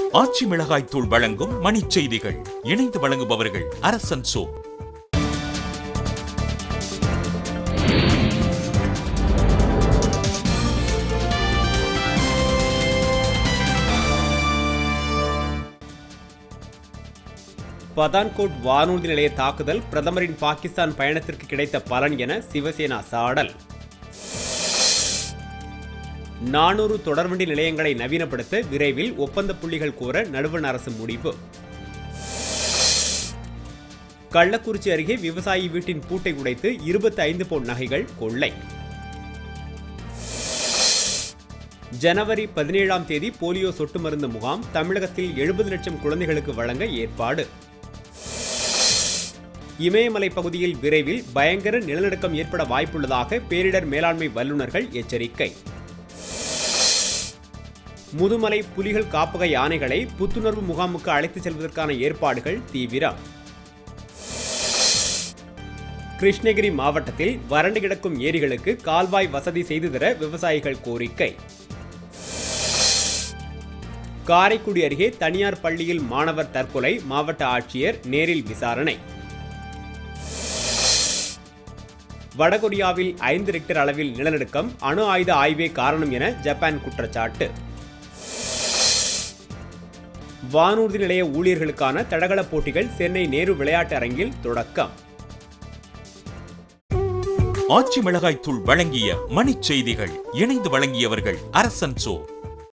ஆச்சி மிளகாய் தூள் வழங்கும் மணிச் செய்திகள் இணைந்து வழங்குபவர்கள் அரசன் சோ பதான்கோட் வானூர்தி நிலைய தாக்குதல் பிரதமரின் பாகிஸ்தான் பயணத்திற்கு கிடைத்த பலன் என சிவசேனா சாடல் நானூறு தொடர்வண்டி நிலையங்களை நவீனப்படுத்த விரைவில் ஒப்பந்த புள்ளிகள் கோர நடுவண் அரசு முடிவு கள்ளக்குறிச்சி அருகே விவசாயி வீட்டின் பூட்டை உடைத்து இருபத்தி ஐந்து பவுன் நகைகள் கொள்ளை ஜனவரி பதினேழாம் தேதி போலியோ சொட்டு மருந்து முகாம் தமிழகத்தில் எழுபது லட்சம் குழந்தைகளுக்கு வழங்க ஏற்பாடு இமயமலை பகுதியில் விரைவில் பயங்கர நிலநடுக்கம் ஏற்பட வாய்ப்புள்ளதாக பேரிடர் மேலாண்மை வல்லுநர்கள் எச்சரிக்கை முதுமலை புலிகள் காப்பக யானைகளை புத்துணர்வு முகாமுக்கு அழைத்துச் செல்வதற்கான ஏற்பாடுகள் தீவிரம் கிருஷ்ணகிரி மாவட்டத்தில் வறண்டு கிடக்கும் ஏரிகளுக்கு கால்வாய் வசதி செய்து தர விவசாயிகள் கோரிக்கை காரைக்குடி அருகே தனியார் பள்ளியில் மாணவர் தற்கொலை மாவட்ட ஆட்சியர் நேரில் விசாரணை வடகொரியாவில் ஐந்து ரெக்டர் அளவில் நிலநடுக்கம் அணு ஆயுத ஆய்வே காரணம் என ஜப்பான் குற்றச்சாட்டு வானூர்தி நிலைய ஊழியர்களுக்கான தடகள போட்டிகள் சென்னை நேரு விளையாட்டு அரங்கில் தொடக்கம் ஆச்சி மிளகாய் தூள் வழங்கிய மணிச் செய்திகள் இணைந்து வழங்கியவர்கள் அரசன் சோ